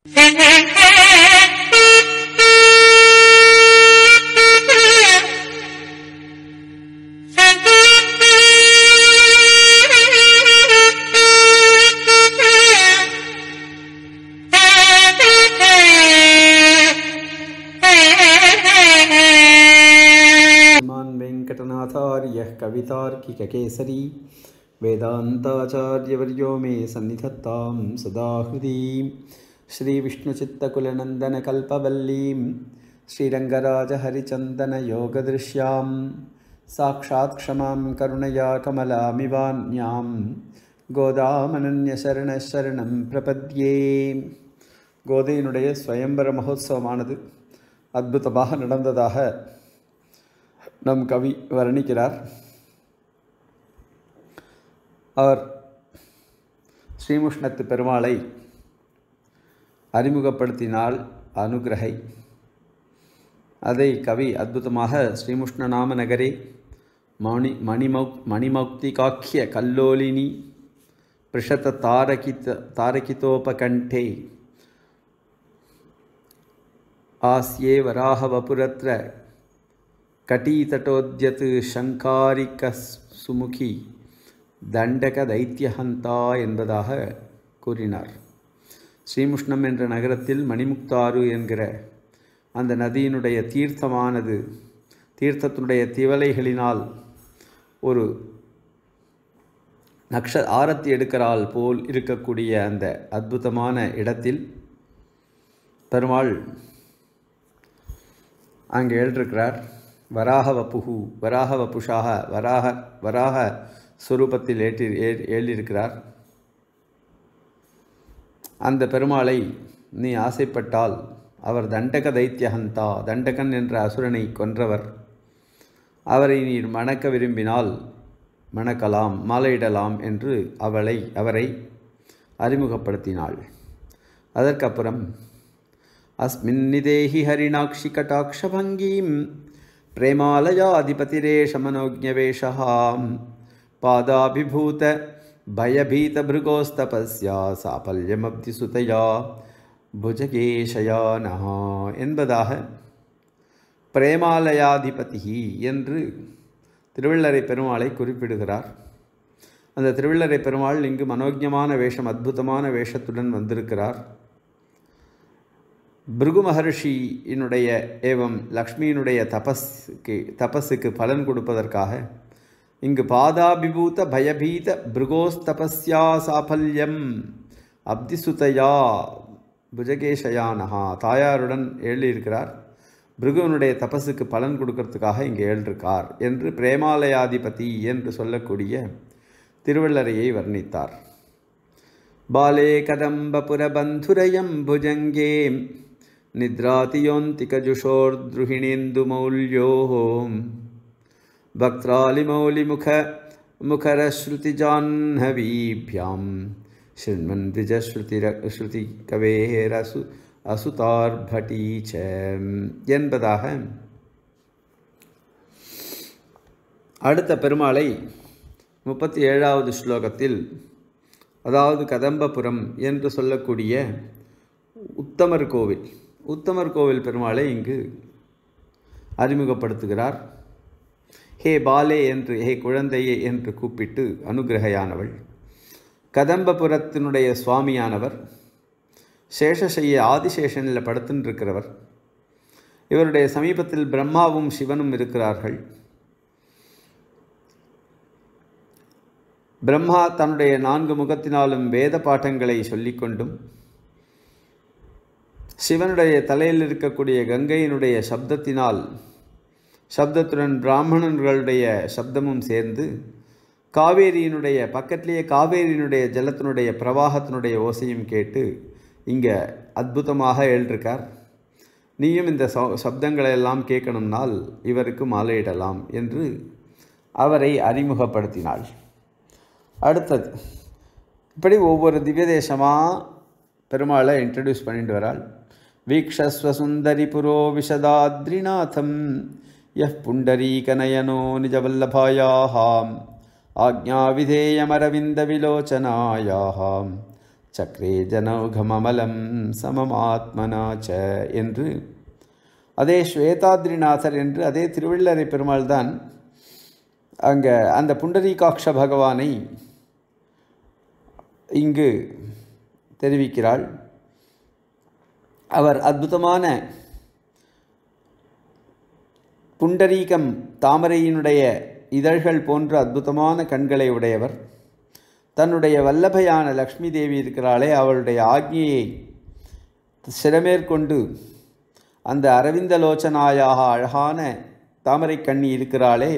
श्रीमान् वेङ्कटनाथार्यः कवितार्किककेसरी वेदान्ताचार्यवर्यो मे सन्निधत्तां सदा हृदि श्रीविष्णुचित्तकुलनन्दनकल्पवल्लीं श्रीरङ्गराजहरिचन्दनयोगदृश्यां साक्षात् क्षमां करुणया कमलामिवान्यां கோதாமனன்யசரண பிரபத்யே கோதையினுடைய ஸ்வயம்பர மகோத்சவமானது அற்புதமாக நடந்ததாக நம் கவி வர்ணிக்கிறார் அவர் ஸ்ரீமுஷ்ணத்து பெருமாளை அறிமுகப்படுத்தினாள் அனுகிரகை அதை கவி அற்புதமாக ஸ்ரீமுஷ்ண நாம நகரே மணி மணிமௌ மணிமௌக்திகாக்கிய கல்லோலினி பிருஷத தாரகித தாரகிதோபகண்டே आस्ये वराहवपुरत्र कटीतटोद्यत् शङ्कारिकसुमुखி தண்டக தைத்தியஹந்தா என்பதாக கூறினார் ஸ்ரீமுஷ்ணம் என்ற நகரத்தில் மணிமுக்தாறு என்கிற அந்த நதியினுடைய தீர்த்தமானது தீர்த்தத்தினுடைய திவலைகளினால் ஒரு நக்ஷ ஆரத்தி எடுக்கிறாள் போல் இருக்கக்கூடிய அந்த அற்புதமான இடத்தில் பெருமாள் அங்கே எழுதிருக்கிறார் வராக வப்புகு வராக வப்புஷாக வராக வராக ஸ்வரூபத்தில் ஏற்றி எழுதியிருக்கிறார் அந்த பெருமாளை நீ ஆசைப்பட்டால் அவர் தண்டக தைத்தியஹந்தா தண்டகன் என்ற அசுரனை கொன்றவர் அவரை நீர் மணக்க விரும்பினால் மணக்கலாம் மாலையிடலாம் என்று அவளை அவரை அறிமுகப்படுத்தினாள் அதற்கப்புறம் अस्मिन्निदेहि हरिणाक्षि कटाक्षभङ्गीं प्रेमालयाधिपतिरेष मनोज्ञवेषः पादाभिभूत भयभीतभृगोस्तपस्या साफल्यमब्धिसुतया புஜகேஷயானஹ என்பதாக பிரேமாலயாதிபதி என்று திருவள்ளரை பெருமாளை குறிப்பிடுகிறார் அந்த திருவள்ளரை பெருமாள் இங்கு மனோஜமான வேஷம் அற்புதமான வேஷத்துடன் வந்திருக்கிறார் பிருகு மகர்ஷியினுடைய ஏவம் லக்ஷ்மியினுடைய தபஸுக்கு தபஸுக்கு பலன் கொடுப்பதற்காக இங்கு பாதாபிபூத பயபீத பிருகோஸ்தபஸ்யா சாஃபல்யம் அப்திசுதையா புஜகேஷயானஹா தாயாருடன் எழுதியிருக்கிறார் பிருகுவனுடைய தபஸுக்கு பலன் கொடுக்கறதுக்காக இங்கே எழுதிருக்கார் என்று பிரேமாலயாதிபதி என்று சொல்லக்கூடிய திருவள்ளரையை வர்ணித்தார் बाले कदम्बपुरबन्धुरयं भुजङ्गे निद्रातियोन्तिकजुषोर्द्रुहिणीन्दुमौल्योः वक्त्रालिमौलिमुख मुखरश्रुतिजाह्नवीभ्यां शृण्वन् द्विजश्रुतिर श्रुतिकवेरसु அசுதார்பட்டி ச என்பதாக அடுத்த பெருமாளை முப்பத்தி ஏழாவது ஸ்லோகத்தில் அதாவது கதம்பபுரம் என்று சொல்லக்கூடிய உத்தமர் கோவில் உத்தமர் கோவில் பெருமாளை இங்கு அறிமுகப்படுத்துகிறார் ஹே பாலே என்று ஹே குழந்தையே என்று கூப்பிட்டு அனுகிரகையானவள் கதம்பபுரத்தினுடைய சுவாமியானவர் சேஷசைய ஆதிசேஷனில் படுத்துன்னு இருக்கிறவர் இவருடைய சமீபத்தில் பிரம்மாவும் சிவனும் இருக்கிறார்கள் பிரம்மா தன்னுடைய நான்கு முகத்தினாலும் வேத பாட்டங்களை சொல்லிக்கொண்டும் சிவனுடைய தலையில் இருக்கக்கூடிய கங்கையினுடைய சப்தத்தினால் சப்தத்துடன் பிராமணர்களுடைய சப்தமும் சேர்ந்து காவேரியினுடைய பக்கத்திலேயே காவேரியினுடைய ஜலத்தினுடைய பிரவாகத்தினுடைய ஓசையும் கேட்டு இங்கே அற்புதமாக எழுதிருக்கார் நீயும் இந்த சப்தங்களை எல்லாம் கேட்கணும்னால் இவருக்கு மாலையிடலாம் என்று அவரை அறிமுகப்படுத்தினாள் அடுத்தது இப்படி ஒவ்வொரு திவ்ய தேசமாக பெருமாளை இன்ட்ரடியூஸ் பண்ணிட்டு வராள் வீக்ஷஸ்வ சுந்தரி புரோ விஷதாத்ரிநாதம் யஹ் புண்டரீகநயனோ நிஜவல்லபாயாம் ஆக்ஞாவிதேயமரவிந்த விலோச்சனாயாம் சக்ரே ஜனோகமமலம் சமமாத்மனா ச என்று அதே ஸ்வேதாத்ரிநாதர் என்று அதே திருவள்ளரை பெருமாள் தான் அங்கே அந்த புண்டரீகாட்ச பகவானை இங்கு தெரிவிக்கிறாள் அவர் அற்புதமான புண்டரீகம் தாமரையினுடைய இதழ்கள் போன்ற அற்புதமான கண்களை உடையவர் தன்னுடைய வல்லபையான லக்ஷ்மி தேவி இருக்கிறாளே அவளுடைய ஆக்ஞையை சிறமேற்கொண்டு அந்த அரவிந்தலோச்சனாயாக அழகான தாமரை கண்ணி இருக்கிறாளே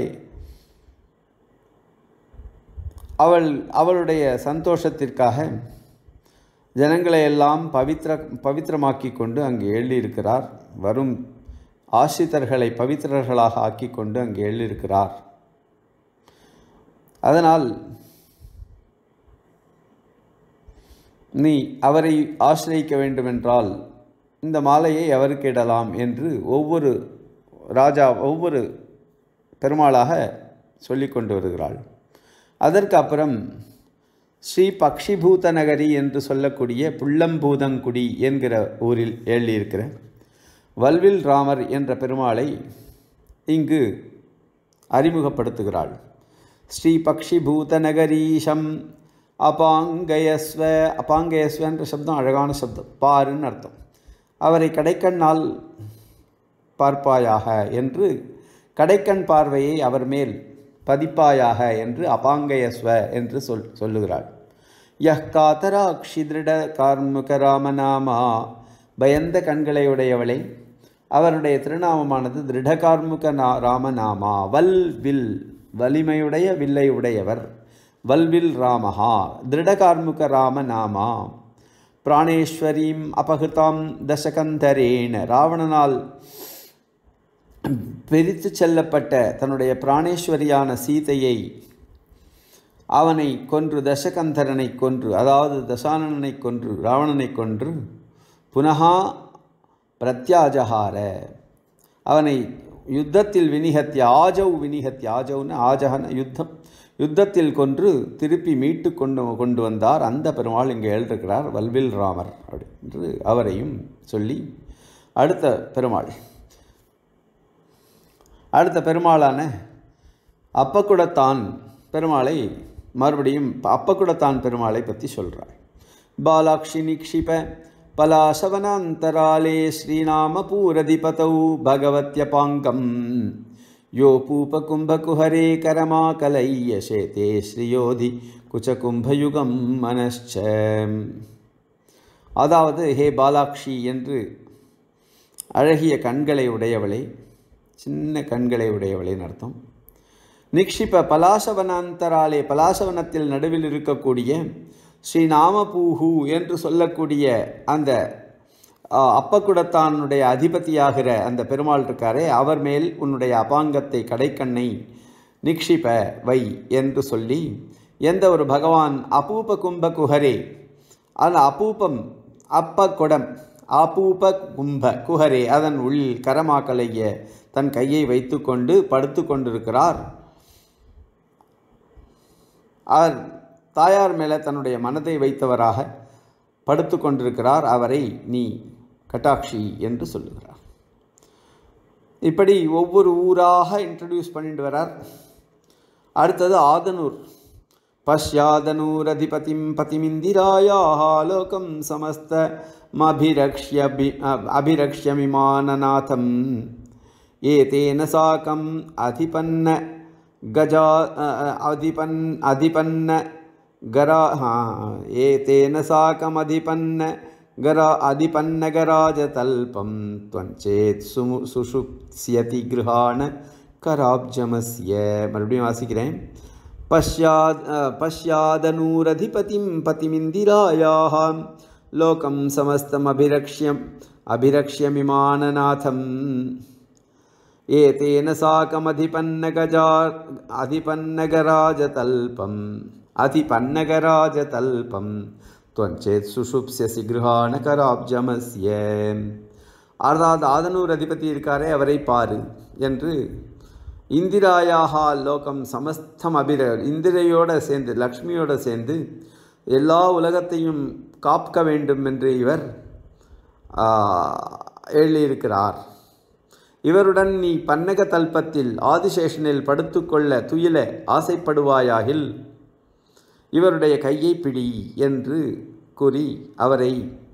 அவள் அவளுடைய சந்தோஷத்திற்காக ஜனங்களை எல்லாம் பவித்ர பவித்திரமாக்கி கொண்டு அங்கு எழுதியிருக்கிறார் வரும் ஆசிரித்தர்களை பவித்திரர்களாக ஆக்கி கொண்டு அங்கு எழுதியிருக்கிறார் அதனால் நீ அவரை ஆசிரியக்க வேண்டுமென்றால் இந்த மாலையை அவருக்கு இடலாம் என்று ஒவ்வொரு ராஜா ஒவ்வொரு பெருமாளாக சொல்லி கொண்டு வருகிறாள் அதற்கு அப்புறம் ஸ்ரீ பக்ஷிபூத நகரி என்று சொல்லக்கூடிய புள்ளம்பூதங்குடி என்கிற ஊரில் எழுதியிருக்கிற வல்வில் ராமர் என்ற பெருமாளை இங்கு அறிமுகப்படுத்துகிறாள் ஸ்ரீ பக்ஷிபூத நகரீஷம் அபாங்கயஸ்வ அபாங்கயஸ்வ என்ற சப்தம் அழகான சப்தம் பாருன்னு அர்த்தம் அவரை கடைக்கண்ணால் பார்ப்பாயாக என்று கடைக்கண் பார்வையை அவர் மேல் பதிப்பாயாக என்று அபாங்கயஸ்வ என்று சொல் சொல்லுகிறாள் யஹ் காத்தராக்ஷி திருட கார்முக ராமநாமா பயந்த கண்களை உடையவளே அவருடைய திருநாமமானது திருடகார்முக நா ராமநாமா வல் வில் வலிமையுடைய வில்லை உடையவர் வல்வில் ராமஹா திருடகார்முக ராமநாமா பிராணேஸ்வரீம் அபகிருதாம் தசகந்தரேன ராவணனால் பிரித்து செல்லப்பட்ட தன்னுடைய பிராணேஸ்வரியான சீதையை அவனை கொன்று தசகந்தரனை கொன்று அதாவது தசானனை கொன்று ராவணனை கொன்று புனகா பிரத்யாஜகார அவனை யுத்தத்தில் வினிகத்திய ஆஜவ் வினிகத்திய ஆஜவ்னு ஆஜகன யுத்தம் யுத்தத்தில் கொன்று திருப்பி மீட்டு கொண்டு கொண்டு வந்தார் அந்த பெருமாள் இங்கே எழுதிருக்கிறார் வல்வில் ராமர் என்று அவரையும் சொல்லி அடுத்த பெருமாள் அடுத்த பெருமாளான அப்பக்குடத்தான் பெருமாளை மறுபடியும் அப்பக்குடத்தான் பெருமாளை பற்றி சொல்கிறார் பாலாக்ஷி நிக்ஷிப பலாசவனாந்தராலே ஸ்ரீநாம பூரதிபதௌ பகவத்யபாங்கம் யோ பூபகும்பகுஹரே கரமாகலையசேதே ஸ்ரீயோதி குச்சகும்பயுகம் மனశ్చ அதாவது ஹே பாலாக்ஷி என்று அழகிய கண்களை உடையவளை சின்ன கண்களை உடையவளின் அர்த்தம் நிக்ஷிப பலாசவனாந்தராலே பலாசவனத்தில் நடுவில் இருக்கக்கூடிய ஸ்ரீ நாமபூஹு என்று சொல்லக்கூடிய அந்த அப்பக்குடத்தானுடைய அதிபதியாகிற அந்த பெருமாள் இருக்காரே அவர் மேல் உன்னுடைய அபாங்கத்தை கடைக்கண்ணை நிக்ஷிப வை என்று சொல்லி எந்த ஒரு பகவான் அபூப கும்ப குஹரே அந்த அபூபம் அப்ப குடம் ஆபூப கும்ப குஹரே அதன் உள் கரமாக்கலைய தன் கையை வைத்துக்கொண்டு படுத்து கொண்டிருக்கிறார் அவர் தாயார் மேலே தன்னுடைய மனதை வைத்தவராக படுத்து கொண்டிருக்கிறார் அவரை நீ கட்டாட்சி என்று சொல்லுகிறார் இப்படி ஒவ்வொரு ஊராக இன்ட்ரடியூஸ் பண்ணிட்டு வரார் அடுத்தது ஆதனூர் பஷ்யாதனூரதிபதிம் பதிமிந்திராயாக லோகம் சமஸ்த அபிரக்ஷ்ய அபிரக்ஷ்யமிமானநாதம் ஏதேன சாக்கம் அதிபன்ன गजा अधिपन् अधिपन्न गरा हा एतेन साकमधिपन्न गरा अधिपन्नगराजतल्पं त्वञ्चेत् सुमु सुषुप्स्यति गृहाण कराब्जमस्य மறுபடியும் வாசிக்கிறேன் पश्याद् पश्यादनूरधिपतिं पतिमिन्दिरायाः लोकं समस्तमभिरक्ष्यम् अभिरक्ष्यमिमाननाथम् एतेन साकमधिपन्नगजा अधिपन्नगराजतल्पम् अधिपन्नगराजतल्पं त्वञ्चेत् சுஷுப்ஸ்யசி கிருஹான கராப்ஜமஸ்ய அதாவது ஆதனூர் அதிபதி இருக்காரே அவரை பாரு என்று இந்திராயாக லோகம் சமஸ்தம் அபிர இந்திரையோடு சேர்ந்து லக்ஷ்மியோடு சேர்ந்து எல்லா உலகத்தையும் காக்க வேண்டும் என்று இவர் ஆ, எழுதியிருக்கிறார் இவருடன் நீ பன்னக தல்பத்தில் ஆதிசேஷனில் படுத்துக்கொள்ள துயில ஆசைப்படுவாயாகில் இவருடைய கையை பிடி என்று கூறி அவரை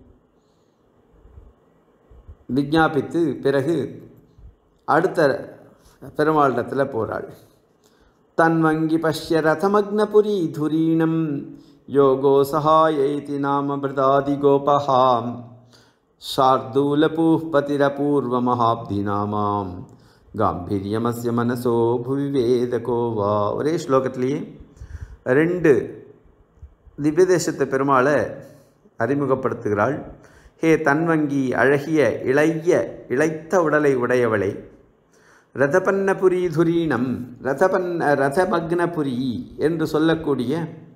விஞ்ஞாபித்து பிறகு அடுத்த பெருமாளிடத்தில் போகிறாள் தன்வங்கி பஷ்ய ரதமக்னபுரி துரீணம் யோகோ சகாயைதி நாம பிரதாதி கோபஹாம் शार्दूलपूः பதிரபூர்வமஹாப்திநாமாம் காம்பீரியமஸ்ய மனசோ புவி வேதகோ வா ஒரே ஸ்லோகத்திலேயே ரெண்டு திவ்யதேசத்து பெருமாளை அறிமுகப்படுத்துகிறாள் ஹே தன்வங்கி அழகிய இளைய இளைத்த உடலை உடையவளை ரதபன்னபுரி துரீணம் ரதபன்ன ரதமக்னபுரி என்று சொல்லக்கூடிய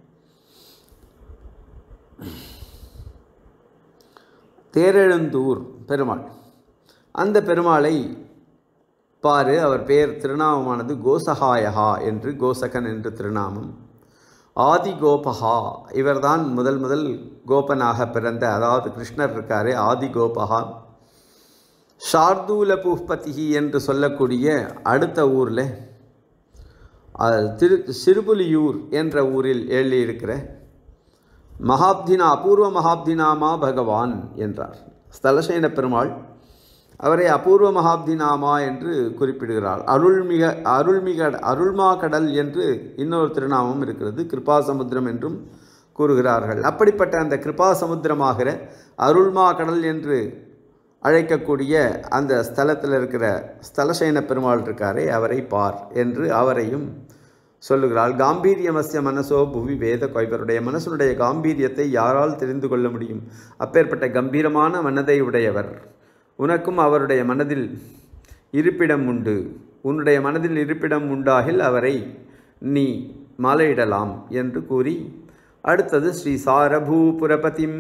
தேரெழுந்தூர் பெருமாள் அந்த பெருமாளை பாரு அவர் பெயர் திருநாமமானது கோசகாயகா என்று கோசகன் என்று திருநாமம் ஆதி கோபகா இவர்தான் முதல் முதல் கோபனாக பிறந்த அதாவது கிருஷ்ணர் இருக்காரு ஆதி கோபகா ஷார்தூல பூப்பதிகி என்று சொல்லக்கூடிய அடுத்த ஊரில் அஹ், திரு சிறுபுலியூர் என்ற ஊரில் எழுதியிருக்கிற மகாப்தினா அபூர்வ மகாப்தினாமா பகவான் என்றார் ஸ்தலசேன பெருமாள் அவரை அபூர்வ மகாப்தினாமா என்று குறிப்பிடுகிறார் அருள்மிக அருள்மிக அருள்மா கடல் என்று இன்னொரு திருநாமம் இருக்கிறது கிருபா சமுத்திரம் என்றும் கூறுகிறார்கள் அப்படிப்பட்ட அந்த கிருபா சமுத்திரமாகிற அருள்மா கடல் என்று அழைக்கக்கூடிய அந்த ஸ்தலத்தில் இருக்கிற ஸ்தலசேன பெருமாள் இருக்காரே அவரை பார் என்று அவரையும் சொல்லுகிறாள் காம்பீரியமஸ்ய மனசோ புவி வேத கொய்வருடைய மனசனுடைய காம்பீரியத்தை யாரால் தெரிந்து கொள்ள முடியும் அப்பேற்பட்ட கம்பீரமான மனதை உடையவர் உனக்கும் அவருடைய மனதில் இருப்பிடம் உண்டு உன்னுடைய மனதில் இருப்பிடம் உண்டாகில் அவரை நீ மாலையிடலாம் என்று கூறி அடுத்தது ஸ்ரீ சாரபூபுரபதிம்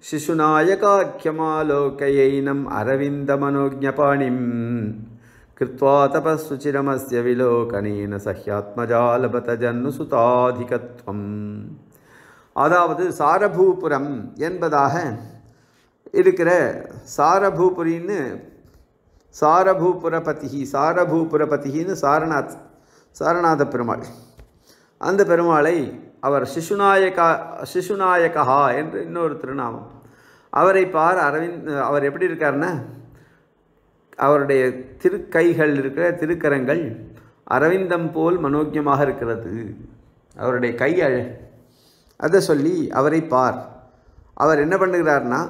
சிசுநாயகாக்கியமாலோகையைனம் அரவிந்த மனோஜபாணிம் கிருத்வா தபஸ்சுச்சிரமஸ்ய விலோகனேன சஹ்யாத்மஜாலபத ஜன்னுசுதாதிகத்வம் அதாவது சாரபூபுரம் என்பதாக இருக்கிற சாரபூபுரின்னு சாரபூபுரபதிகி சாரபூபுரபதிகின்னு சாரநாத் சாரநாத பெருமாள் அந்த பெருமாளை அவர் சிசுநாயகா சிசுநாயகா என்று இன்னொரு திருநாமம் அவரை பார் அரவிந்த் அவர் எப்படி இருக்காருன்னா அவருடைய திருக்கைகள் இருக்கிற திருக்கரங்கள் அரவிந்தம் போல் மனோக்கியமாக இருக்கிறது அவருடைய கை அழ அதை சொல்லி அவரை பார் அவர் என்ன பண்ணுகிறார்னா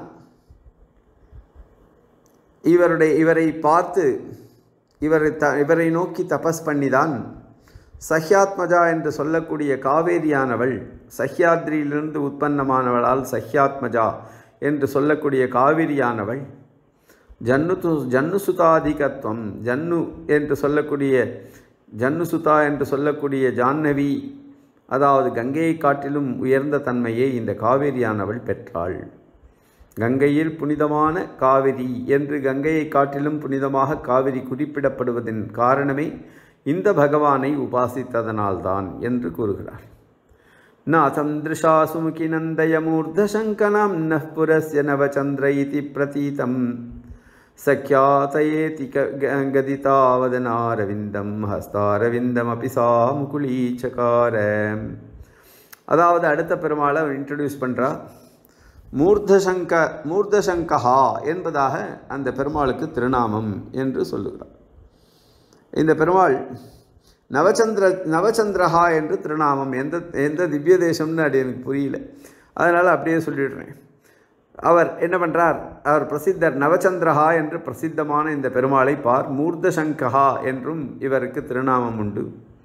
இவருடைய இவரை பார்த்து இவரை த இவரை நோக்கி தபஸ் பண்ணிதான் சஹ்யாத்மஜா என்று சொல்லக்கூடிய காவேரியானவள் சஹ்யாத்ரியிலிருந்து உற்பத்தமானவளால் சஹ்யாத்மஜா என்று சொல்லக்கூடிய காவிரியானவள் ஜன்னு ஜன்னுசுதாதிகத்துவம் ஜன்னு என்று சொல்லக்கூடிய ஜன்னுசுதா என்று சொல்லக்கூடிய ஜான்னவி அதாவது கங்கையை காட்டிலும் உயர்ந்த தன்மையை இந்த காவிரியானவள் பெற்றாள் கங்கையில் புனிதமான காவிரி என்று கங்கையை காட்டிலும் புனிதமாக காவிரி குறிப்பிடப்படுவதன் காரணமே இந்த பகவானை உபாசித்ததனால்தான் என்று கூறுகிறார் நாசம் திருஷா சுமுகி நந்தயமூர்தசங்கனம் நः புரஸ்ய நவச்சந்திர இதி பிரதீதம் சக்கியாதயேதி கதிதாவதனாரவிந்தம் ஹஸ்தாரவிந்தமபி சா முகுலீச்சகார அதாவது அடுத்த பெருமாளை இன்ட்ரடியூஸ் பண்ணுறா மூர்தசங்க மூர்தசங்கஹா என்பதாக அந்த பெருமாளுக்கு திருநாமம் என்று சொல்லுகிறார் இந்த பெருமாள் நவச்சந்திர நவச்சந்திரஹா என்று திருநாமம் எந்த எந்த திவ்ய தேசம்னு அது எனக்கு புரியல அதனால் அப்படியே சொல்லிடுறேன் அவர் என்ன பண்ணுறார் அவர் பிரசித்தர் நவச்சந்திரஹா என்று பிரசித்தமான இந்த பெருமாளை பார் மூர்தசங்கஹா என்றும் இவருக்கு திருநாமம் உண்டு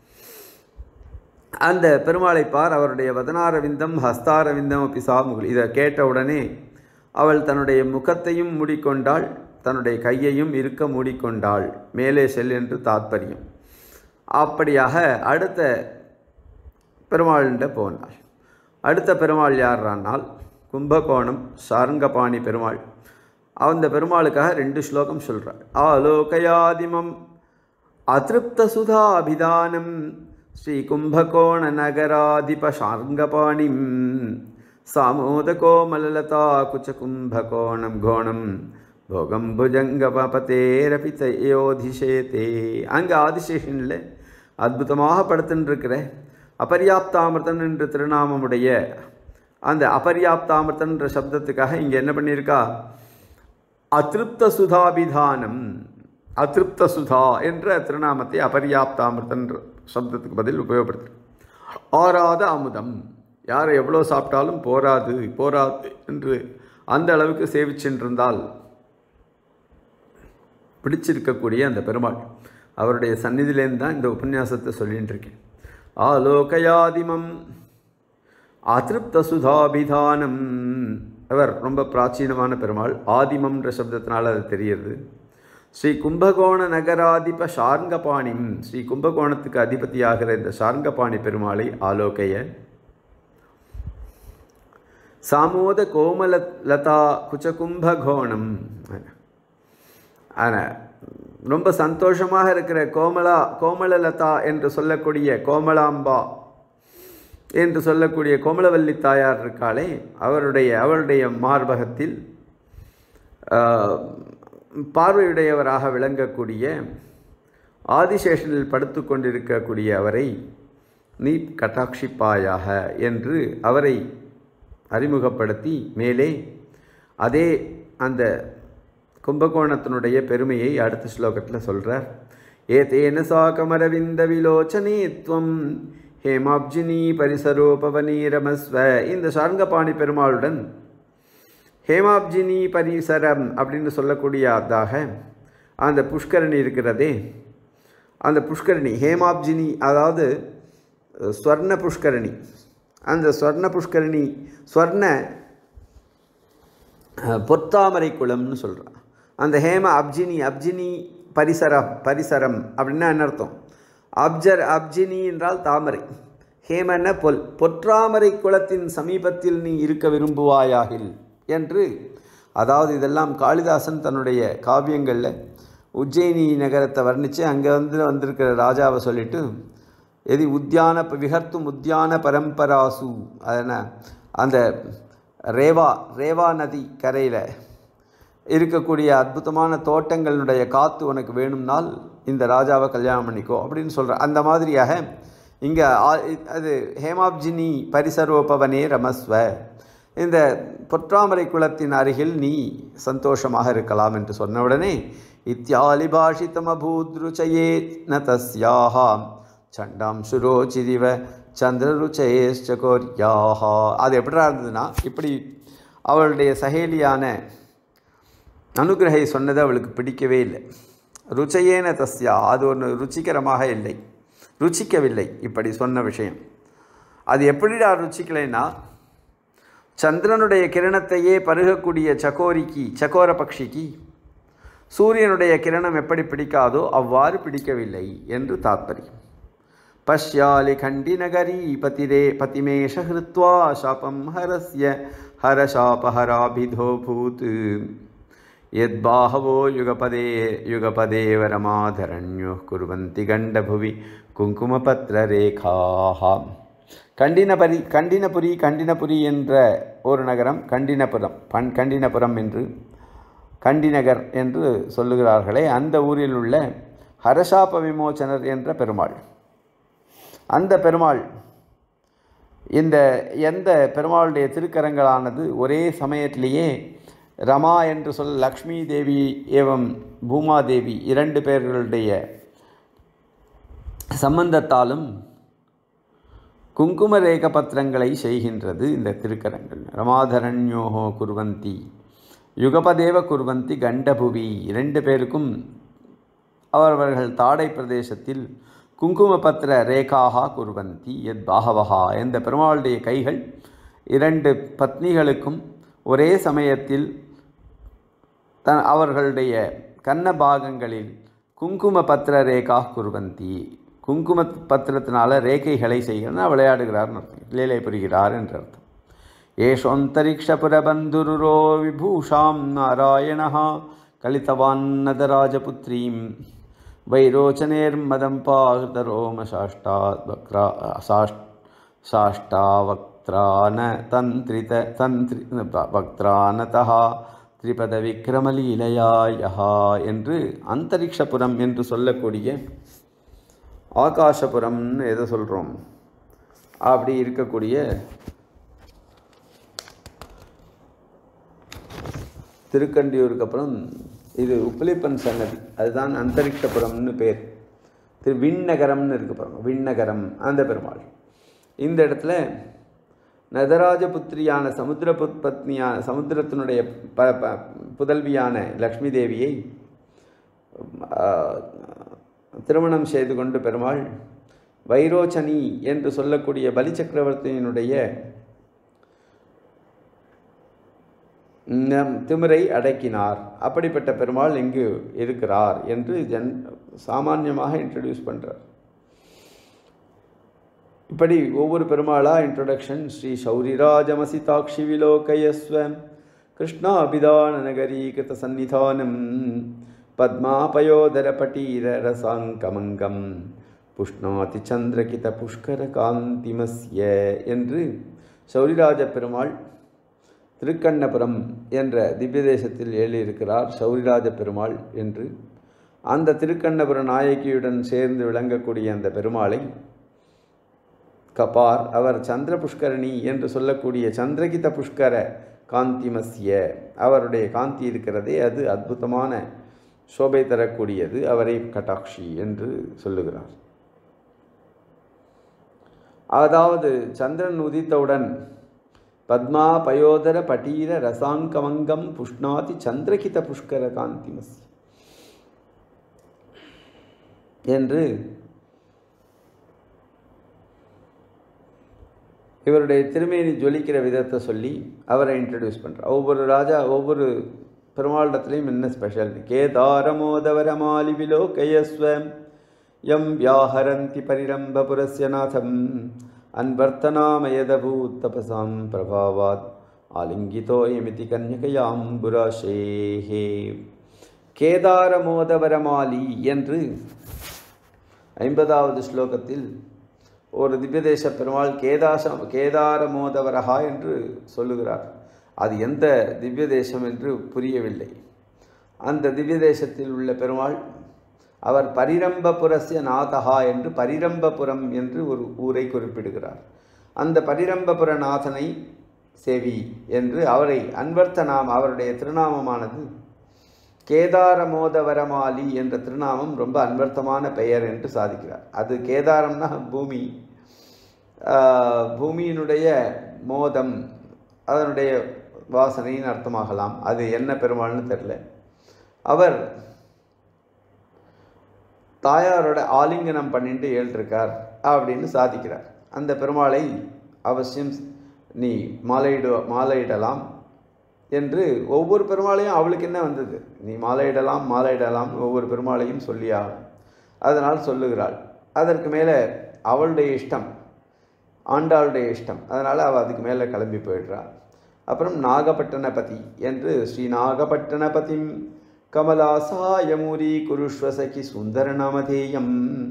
அந்த பெருமாளை பார் அவருடைய வதனாரவிந்தம் ஹஸ்தாரவிந்தம் அப்படி சாமுகள் இதை கேட்ட உடனே அவள் தன்னுடைய முகத்தையும் மூடிக்கொண்டாள் தன்னுடைய கையையும் இருக்க மூடிக்கொண்டாள் மேலே செல் என்று தாத்பரியம் அப்படியாக அடுத்த பெருமாள்கிட்ட போனாள் அடுத்த பெருமாள் யார்னால் கும்பகோணம் சாரங்கபாணி பெருமாள் அந்த பெருமாளுக்காக ரெண்டு ஸ்லோகம் சொல்கிறாள் ஆலோகயாதிமம் அதிருப்த சுதா அபிதானம் ஸ்ரீ கும்பகோண நகராதிப சார்ங்கபாணிம் சாமோதகோமலலதா குச்சகும்பகோணம் கோணம் போகம் புஜங்கபதேரபி தயோதிஷேதே அங்கே ஆதிசேஷனில் அற்புதமாக படுத்துன்னு அபர்யாப்தாமிர்தன் என்று திருநாமமுடைய அந்த அபர்யாப்தாமிர்தன்ற சப்தத்துக்காக இங்கே என்ன பண்ணியிருக்கா அதிருப்த சுதாபிதானம் அதிருப்த சுதா என்ற திருநாமத்தை அபர்யாப்தாமிர்தன் சப்தத்துக்கு பதில் உபயோகப்படுத்து ஆறாத அமுதம் யார் எவ்வளோ சாப்பிட்டாலும் போராது போராது என்று அந்த அளவுக்கு சேவிச்சென்றிருந்தால் பிடிச்சிருக்கக்கூடிய அந்த பெருமாள் அவருடைய சந்நிதியிலேருந்து தான் இந்த உபன்யாசத்தை சொல்லிட்டு இருக்கேன் ஆலோகயாதிமம் அதிருப்த சுதாபிதானம் அவர் ரொம்ப பிராச்சீனமான பெருமாள் ஆதிமம்ன்ற சப்தத்தினால அது தெரியுது ஸ்ரீ கும்பகோண நகராதிப ஷார்ங்கபாணிம் ஸ்ரீ கும்பகோணத்துக்கு அதிபதியாகிற இந்த ஷார்ங்கபாணி பெருமாளை ஆலோகைய சாமோத கோமல லதா குச்சகும்பகோணம் ஆனால் ரொம்ப சந்தோஷமாக இருக்கிற கோமலா கோமலலதா என்று சொல்லக்கூடிய கோமலாம்பா என்று சொல்லக்கூடிய கோமலவல்லி தாயார் இருக்காளே அவருடைய அவருடைய மார்பகத்தில் பார்வையுடையவராக விளங்கக்கூடிய ஆதிசேஷனில் படுத்து கொண்டிருக்கக்கூடிய அவரை நீ கட்டாட்சிப்பாயாக என்று அவரை அறிமுகப்படுத்தி மேலே அதே அந்த கும்பகோணத்தினுடைய பெருமையை அடுத்த ஸ்லோகத்தில் சொல்கிறார் ஏதேன சாகமரவிந்த விலோச்சனே துவம் ஹேமாப்ஜினி பரிசரோபவனீரமஸ்வ இந்த சார்ங்கபாணி பெருமாளுடன் ஹேமாப்ஜினி பரிசரம் அப்படின்னு சொல்லக்கூடியதாக அந்த புஷ்கரணி இருக்கிறதே அந்த புஷ்கரணி ஹேமாப்ஜினி அதாவது ஸ்வர்ண புஷ்கரணி அந்த ஸ்வர்ண புஷ்கரணி ஸ்வர்ண பொத்தாமரை குளம்னு சொல்கிறான் அந்த ஹேம அப்ஜினி அப்ஜினி பரிசரம் பரிசரம் அப்படின்னா என்ன அர்த்தம் அப்ஜர் அப்ஜினி என்றால் தாமரை ஹேமன பொல் பொற்றாமரை குளத்தின் சமீபத்தில் நீ இருக்க விரும்புவாயாகில் என்று அதாவது இதெல்லாம் காளிதாசன் தன்னுடைய காவியங்களில் உஜ்ஜயினி நகரத்தை வர்ணித்து அங்கே வந்து வந்திருக்கிற ராஜாவை சொல்லிட்டு எதி உத்தியான விகர்த்தும் உத்தியான பரம்பராசு அதன அந்த ரேவா ரேவா நதி கரையில் இருக்கக்கூடிய அற்புதமான தோட்டங்களுடைய காற்று உனக்கு வேணும்னால் இந்த ராஜாவை கல்யாணம் பண்ணிக்கோ அப்படின்னு சொல்கிற அந்த மாதிரியாக இங்கே அது ஹேமாப்ஜினி பரிசரோபவனே ரமஸ்வ இந்த பொற்றாமரை குளத்தின் அருகில் நீ சந்தோஷமாக இருக்கலாம் என்று சொன்ன உடனே இத்தியாலி பாஷிதம் அபூத்ருச்சயே ந தஸ்யாஹா சண்டாம் சுரோச்சிதிவ சந்திரருச்சேஷ்டகோர்யாஹா அது எப்படிடா இருந்ததுன்னா இப்படி அவளுடைய சகேலியான அனுகிரகை சொன்னது அவளுக்கு பிடிக்கவே இல்லை ருச்சையேன தஸ்யா அது ஒன்று ருச்சிகரமாக இல்லை ருச்சிக்கவில்லை இப்படி சொன்ன விஷயம் அது எப்படிடா ருச்சிக்கலைன்னா சந்திரனுடைய கிரணத்தையே பருகக்கூடிய சகோரிக்கு சகோர பக்ஷிக்கு சூரியனுடைய கிரணம் எப்படி பிடிக்காதோ அவ்வாறு பிடிக்கவில்லை என்று தாத்பரியம் பஷ்யாலி கண்டிநகரி பதிரே பதிமேஷ ஹிருத்வா சாபம் ஹரஸ்ய ஹரசாபஹராபிதோ பூத் यद्बाहवो युगपदे युगपदे वरमाधरण्योः कुर्वन्ति गण्डभुवि குங்குமபத்திரரேகாः கண்டினபரி கண்டினபுரி கண்டினபுரி என்ற ஒரு நகரம் கண்டினபுரம் பண் கண்டினபுரம் என்று கண்டிநகர் என்று சொல்லுகிறார்களே அந்த ஊரில் உள்ள ஹரசாப விமோச்சனர் என்ற பெருமாள் அந்த பெருமாள் இந்த எந்த பெருமாளுடைய திருக்கரங்களானது ஒரே சமயத்திலேயே ரமா என்று சொல் லக்ஷ்மி தேவி ஏவம் பூமாதேவி இரண்டு பேர்களுடைய சம்பந்தத்தாலும் குங்கும ரேக பத்திரங்களை செய்கின்றது இந்த திருக்கரங்கள் ரமாதரண்யோகோ குர்வந்தி யுகபதேவ குர்வந்தி கண்டபுவி இரண்டு பேருக்கும் அவரவர்கள் தாடை பிரதேசத்தில் குங்கும பத்திர ரேகாக குர்வந்தி எத் பாகவகா எந்த பெருமாளுடைய கைகள் இரண்டு பத்னிகளுக்கும் ஒரே சமயத்தில் த அவர்களுடைய கன்ன பாகங்களில் குங்கும பத்திர ரேகா குர்வந்தி குங்கும பத்திரத்தினால ரேகைகளை செய்கிறார் விளையாடுகிறார்னு அர்த்தம் லீலை புரிகிறார் என்று அர்த்தம் ஏஷோந்தரிக்ஷபுரபந்துருரோ விபூஷாம் நாராயணா கலித்தவான்னதராஜபுத்ரீம் வைரோச்சனேர்மதம் பாதரோம சாஷ்டா வக்ரா சாஷ் சாஷ்டாவக் வக்திரான தந்திரித தந்திரி வக்திரானதா திரிபத விக்ரமலீலையாயா என்று அந்தரிக்ஷபுரம் என்று சொல்லக்கூடிய ஆகாசபுரம்னு எதை சொல்கிறோம் அப்படி இருக்கக்கூடிய திருக்கண்டியூருக்கு அப்புறம் இது உப்பிலிப்பன் சன்னதி அதுதான் அந்தரிக்ஷபுரம்னு பேர் திரு விண்ணகரம்னு இருக்கு பாருங்க விண்ணகரம் அந்த பெருமாள் இந்த இடத்துல நதராஜபுத்திரியான சமுத்திர பத்னியான சமுத்திரத்தினுடைய ப ப புதல்வியான லக்ஷ்மி தேவியை ஆ, திருமணம் செய்து கொண்டு பெருமாள் வைரோச்சனி என்று சொல்லக்கூடிய பலி சக்கரவர்த்தியினுடைய நம் திமிரை அடக்கினார் அப்படிப்பட்ட பெருமாள் இங்கு இருக்கிறார் என்று ஜன் சாமான்யமாக இன்ட்ரடியூஸ் பண்ணுறார் இப்படி ஒவ்வொரு பெருமாளா இன்ட்ரொடக்ஷன் ஸ்ரீ சௌரிராஜமசிதாட்சி விலோகயஸ்வ கிருஷ்ணாபிதான நகரீகிருத சந்நிதானம் பத்மாபயோதர பட்டீர ரசாங்கமங்கம் புஷ்ணாதி சந்திரகித புஷ்கர காந்திமஸ்ய என்று சௌரிராஜ பெருமாள் திருக்கண்ணபுரம் என்ற திவ்ய தேசத்தில் எழுதியிருக்கிறார் சௌரிராஜ பெருமாள் என்று அந்த திருக்கண்ணபுர நாயகியுடன் சேர்ந்து விளங்கக்கூடிய அந்த பெருமாளை கபார் அவர் சந்திர புஷ்கரணி என்று சொல்லக்கூடிய சந்திரகித புஷ்கர காந்திமஸ்ய அவருடைய காந்தி இருக்கிறதே அது அற்புதமான சோபை தரக்கூடியது அவரை கட்டாட்சி என்று சொல்லுகிறார் அதாவது சந்திரன் உதித்தவுடன் பத்மா பயோதர பட்டீர ரசாங்கமங்கம் புஷ்ணாதி சந்திரகித புஷ்கர காந்திமஸ்ய என்று இவருடைய திருமேனி ஜொலிக்கிற விதத்தை சொல்லி அவரை இன்ட்ரடியூஸ் பண்ணுறார் ஒவ்வொரு ராஜா ஒவ்வொரு பெருமாளிடத்துலையும் என்ன ஸ்பெஷல் கேதாரமோதவரமாலி விலோகயஸ்வம் யம் வியாஹரந்தி பரிரம்ப புரஸ்ய நாதம் அன்வர்த்தனாமயதபூத் தபசாம் பிரபாவாத் ஆலிங்கிதோ எமிதி கன்யகையாம்புராஷேஹே கேதாரமோதவரமாலி என்று ஐம்பதாவது ஸ்லோகத்தில் ஒரு திவ்யதேச பெருமாள் கேதாசம் கேதாரமோதவரஹா என்று சொல்லுகிறார் அது எந்த திவ்ய தேசம் என்று புரியவில்லை அந்த திவ்ய தேசத்தில் உள்ள பெருமாள் அவர் பரிரம்பபுரஸ்ய நாதகா என்று பரிரம்பபுரம் என்று ஒரு ஊரை குறிப்பிடுகிறார் அந்த பரிரம்பபுர நாதனை செவி என்று அவரை அன்வர்த்த நாம் அவருடைய திருநாமமானது கேதாரமோதவரமாலி என்ற திருநாமம் ரொம்ப அன்வர்த்தமான பெயர் என்று சாதிக்கிறார் அது கேதாரம்னா பூமி ஆஹ், பூமியினுடைய மோதம் அதனுடைய வாசனைன்னு அர்த்தமாகலாம் அது என்ன பெருமாள்னு தெரில அவர் தாயாரோட ஆலிங்கனம் பண்ணிட்டு ஏழ்ருக்கார் அப்படின்னு சாதிக்கிறார் அந்த பெருமாளை அவசியம் நீ மாலையிடு மாலையிடலாம் என்று ஒவ்வொரு பெருமாளையும் அவளுக்கு என்ன வந்தது நீ மாலையிடலாம் மாலையிடலாம் ஒவ்வொரு பெருமாளையும் சொல்லியாகும் அதனால் சொல்லுகிறாள் அதற்கு மேலே அவளுடைய இஷ்டம் ஆண்டாளுடைய இஷ்டம் அதனால் அவள் அதுக்கு மேலே கிளம்பி போயிடுறாள் அப்புறம் நாகப்பட்டணபதி என்று ஸ்ரீ நாகப்பட்டணபதிம் கமலாசாயமூரி குருஷ்வசகி சுந்தர நாமதேயம்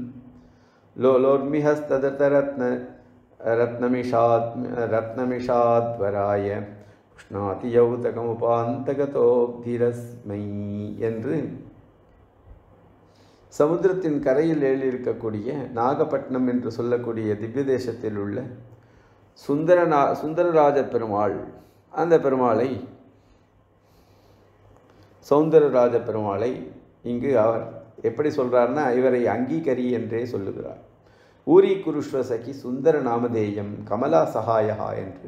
லோலோர்மிஹஸ்ததரத்ன ரத்னமிஷாத் ரத்னமிஷாத்வராய உஷ்ணாதி யௌதகமுபாந்தகதோப்திரஸ்மை என்று சமுத்திரத்தின் கரையில் எழுதியிருக்கக்கூடிய நாகப்பட்டினம் என்று சொல்லக்கூடிய திவ்ய தேசத்தில் உள்ள சுந்தரநா சுந்தரராஜ பெருமாள் அந்த பெருமாளை சௌந்தரராஜ பெருமாளை இங்கு அவர் எப்படி சொல்றாருன்னா இவரை அங்கீகரி என்றே சொல்லுகிறார் ஊரி குருஷ்வசகி சுந்தர நாமதேயம் கமலா சகாயகா என்று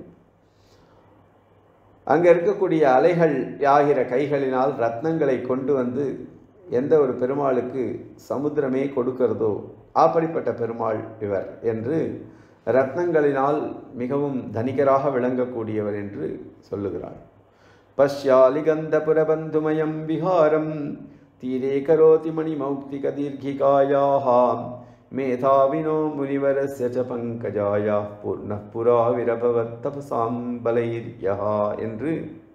அங்கே இருக்கக்கூடிய அலைகள் ஆகிற கைகளினால் ரத்னங்களை கொண்டு வந்து எந்த ஒரு பெருமாளுக்கு சமுத்திரமே கொடுக்கிறதோ அப்படிப்பட்ட பெருமாள் இவர் என்று ரத்னங்களினால் மிகவும் தனிகராக விளங்கக்கூடியவர் என்று சொல்லுகிறார் பஷ்யாலிகந்தபுரபந்துமயம் விஹாரம் தீரே கரோதி மணிமௌக்திக தீர்க்கிகாயாः மேதாவினோ முனிவரஸ்ய ச பங்கஜாயா பூர்ண புரா விரபவத் தபசாம் பலைர்யா என்று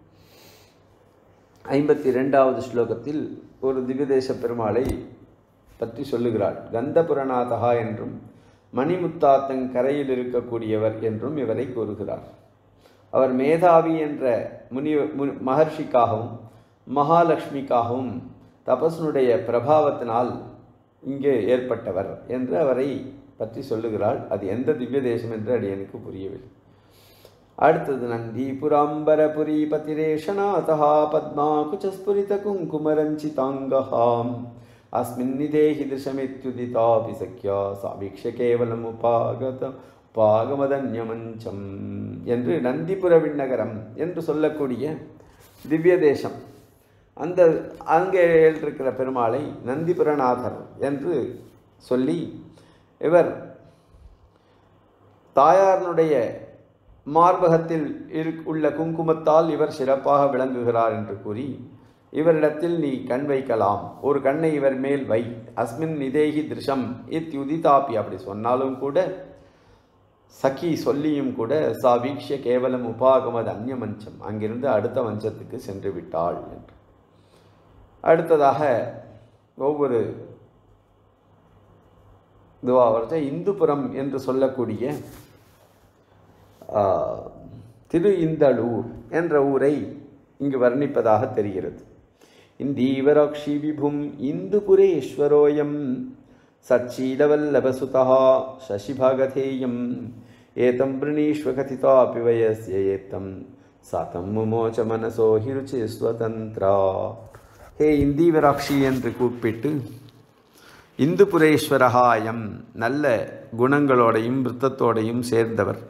ஐம்பத்தி ரெண்டாவது ஸ்லோகத்தில் ஒரு திவ்யதேச பெருமாளை பற்றி சொல்லுகிறாள் கந்தபுரநாதகா என்றும் மணிமுத்தாத்தங்கரையில் இருக்கக்கூடியவர் என்றும் இவரை கூறுகிறார் அவர் மேதாவி என்ற முனி மு- மகர்ஷிக்காகவும் மகாலட்சுமிக்காகவும் தபசனுடைய பிரபாவத்தினால் இங்கே ஏற்பட்டவர் என்று அவரை பற்றி சொல்லுகிறாள் அது எந்த திவ்ய தேசம் என்று அடியனுக்கு புரியவில்லை அடுத்தது நந்தி புராம்பரபுரி பதிரேஷநாதா பத்மாகுச்சஸ்புரித குங்குமரஞ்சிதாங்கஹாம் அஸ்மின் நிதேஹி திருஷமித்யுதிதாபி சக்யா சாவீக்ஷ கேவலம் உபாகத உபாகமதன்யமஞ்சம் என்று நந்திபுர விண்ணகரம் என்று சொல்லக்கூடிய திவ்ய தேசம் அந்த அங்கே இருக்கிற பெருமாளை நந்திபுரநாதர் என்று சொல்லி இவர் தாயாரனுடைய மார்பகத்தில் இரு உள்ள குங்குமத்தால் இவர் சிறப்பாக விளங்குகிறார் என்று கூறி இவரிடத்தில் நீ கண் வைக்கலாம் ஒரு கண்ணை இவர் மேல் வை அஸ்மின் நிதேகி திருஷம் இத்யுதிதாபி அப்படி சொன்னாலும் கூட சகி சொல்லியும் கூட சா வீக்ஷ கேவலம் உபாகமது அந்நிய மஞ்சம் அங்கிருந்து அடுத்த மஞ்சத்துக்கு சென்று விட்டாள் என்று அடுத்ததாக ஒவ்வொரு இதுவாக இந்துபுரம் என்று சொல்லக்கூடிய ஆ, திரு இந்தளூர் என்ற ஊரை இங்கு வர்ணிப்பதாக தெரிகிறது இந்தீவராட்சி விபும் இந்துபுரேஸ்வரோயம் சச்சீலவல்லபசுதா சசிபாகதேயம் ஏதம் பிரணீஷ்வகதிதாபி வயஸ்ய ஏத்தம் சாத்தம் முமோச்ச மனசோ ஹிருச்சி ஸ்வதந்திரா ஹே இந்தீவராட்சி என்று கூப்பிட்டு இந்துபுரேஸ்வரகாயம் நல்ல குணங்களோடையும் விருத்தத்தோடையும் சேர்ந்தவர்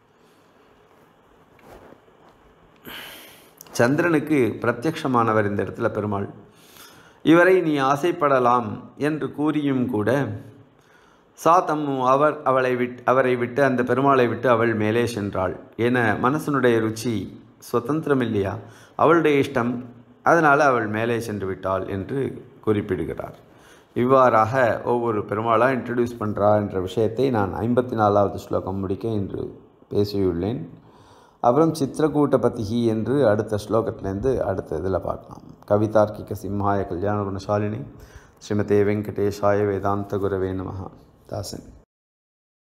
சந்திரனுக்கு பிரத்யக்ஷமானவர் இந்த இடத்துல பெருமாள் இவரை நீ ஆசைப்படலாம் என்று கூறியும் கூட சாத்தம்மு அவர் அவளை விட் அவரை விட்டு அந்த பெருமாளை விட்டு அவள் மேலே சென்றாள் என மனசனுடைய ருச்சி சுதந்திரம் இல்லையா அவளுடைய இஷ்டம் அதனால் அவள் மேலே சென்று விட்டாள் என்று குறிப்பிடுகிறார் இவ்வாறாக ஒவ்வொரு பெருமாளாக இன்ட்ரடியூஸ் பண்ணுறா என்ற விஷயத்தை நான் ஐம்பத்தி நாலாவது ஸ்லோகம் முடிக்க இன்று பேசியுள்ளேன் அப்புறம் சித்திரக்கூட்ட பத்திகி என்று அடுத்த ஸ்லோகத்திலேருந்து அடுத்த இதில் பார்க்கலாம் கவிதார்க்கிக சிம்ஹாய கல்யாண குணசாலினி ஸ்ரீமதே வெங்கடேஷாய வேதாந்த குரவே நமஹ தாசன்